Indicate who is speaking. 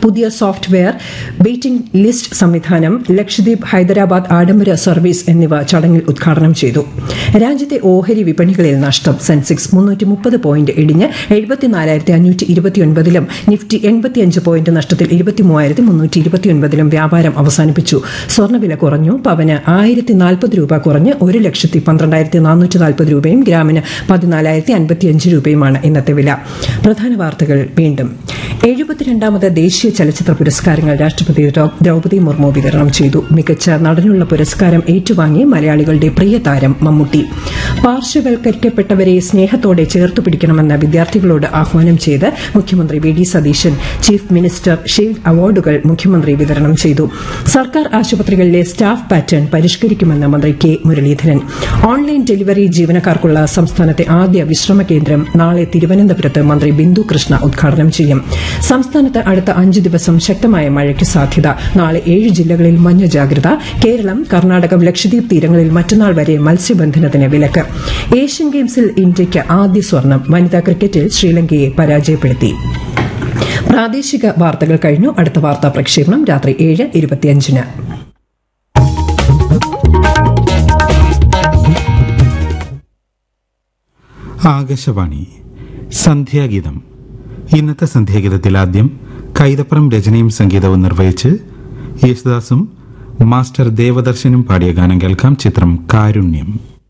Speaker 1: പുതിയ software waiting list സംവിധാനം ലക്ഷദ്വീപ് ഹൈദരാബാദ് ആഡംബര സർവീസ് എന്നിവ ചടങ്ങിൽ ഉദ്ഘാടനം ചെയ്തു രാജ്യത്തെ ഓഹരി വിപണികളിൽ നഷ്ടം സെൻസെക്സ് മുന്നൂറ്റി മുപ്പത് പോയിന്റ് ഇടിഞ്ഞ് എഴുപത്തിനാലായിരത്തി അഞ്ഞൂറ്റി ഇരുപത്തിയൊൻപതിലും നിഫ്റ്റി എൺപത്തിയഞ്ച് പോയിന്റ് നഷ്ടത്തിൽ ഇരുപത്തിമൂവായിരത്തി മുന്നൂറ്റി ഇരുപത്തിയൊൻപതിലും വ്യാപാരം അവസാനിപ്പിച്ചു സ്വർണ്ണവില കുറഞ്ഞു പവന് ആയിരത്തി നാൽപ്പത് രൂപ കുറഞ്ഞ് ഒരു ലക്ഷത്തി പന്ത്രണ്ടായിരത്തി നാനൂറ്റി നാൽപ്പത് രൂപയും ഗ്രാമിന് പതിനാലായിരത്തി അൻപത്തിയഞ്ച് രൂപയുമാണ് ഇന്നത്തെ വില പ്രധാന വാർത്തകൾ വീണ്ടും എഴുപത്തിരണ്ടാമത് ദേശീയ ചലച്ചിത്ര പുരസ്കാരങ്ങൾ രാഷ്ട്രപതി ദ്രൗ- ദ്രൗപദി മുർമു വിതരണം ചെയ്തു മികച്ച നടനുള്ള പുരസ്കാരം ഏറ്റുവാങ്ങി മലയാളികളുടെ പ്രിയ താരം മമ്മൂട്ടി പാർശ്വവൽക്കരിക്കപ്പെട്ടവരെ സ്നേഹത്തോടെ ചേർത്തു പിടിക്കണമെന്ന വിദ്യാർത്ഥികളോട് ആഹ്വാനം ചെയ്ത് മുഖ്യമന്ത്രി V D Satheesan chief minister shield അവാർഡുകൾ മുഖ്യമന്ത്രി വിതരണം ചെയ്തു സർക്കാർ ആശുപത്രികളിലെ സ്റ്റാഫ് പാറ്റേൺ പരിഷ്കരിക്കുമെന്ന് മന്ത്രി കെ മുരളീധരൻ ഓൺലൈൻ ഡെലിവറി ജീവനക്കാർക്കുള്ള സംസ്ഥാനത്തെ ആദ്യ വിശ്രമ കേന്ദ്രം നാളെ തിരുവനന്തപുരത്ത് മന്ത്രി ബിന്ദു കൃഷ്ണ ഉദ്ഘാടനം ചെയ്യും സംസ്ഥാനത്ത് അടുത്ത അഞ്ച് ദിവസം ശക്തമായ മഴയ്ക്ക് സാധ്യത നാളെ ഏഴ് ജില്ലകളിൽ മഞ്ഞ ജാഗ്രത കേരളം കർണാടകം ലക്ഷദ്വീപ് തീരങ്ങളിൽ മറ്റന്നാൾ വരെ മത്സ്യബന്ധനത്തിന് വിലക്ക് ഏഷ്യൻ ഗെയിംസിൽ ഇന്ത്യയ്ക്ക് ആദ്യ സ്വർണം വനിതാ ക്രിക്കറ്റിൽ ശ്രീലങ്കയെ പരാജയപ്പെടുത്തി പ്രാദേശിക വാർത്തകൾ കഴിഞ്ഞു അടുത്ത വാർത്താ പ്രക്ഷേപണം രാത്രി ഏഴ് ഇരുപത്തിയഞ്ചിന്
Speaker 2: ആകാശവാണി സന്ധ്യാഗീതം ഇന്നത്തെ സന്ധ്യാഗീതത്തിൽ ആദ്യം കൈതപ്രം രചനയും സംഗീതവും നിർവഹിച്ച് യേശുദാസും മാസ്റ്റർ ദേവദർശനും പാടിയ ഗാനം കേൾക്കാം ചിത്രം കാരുണ്യം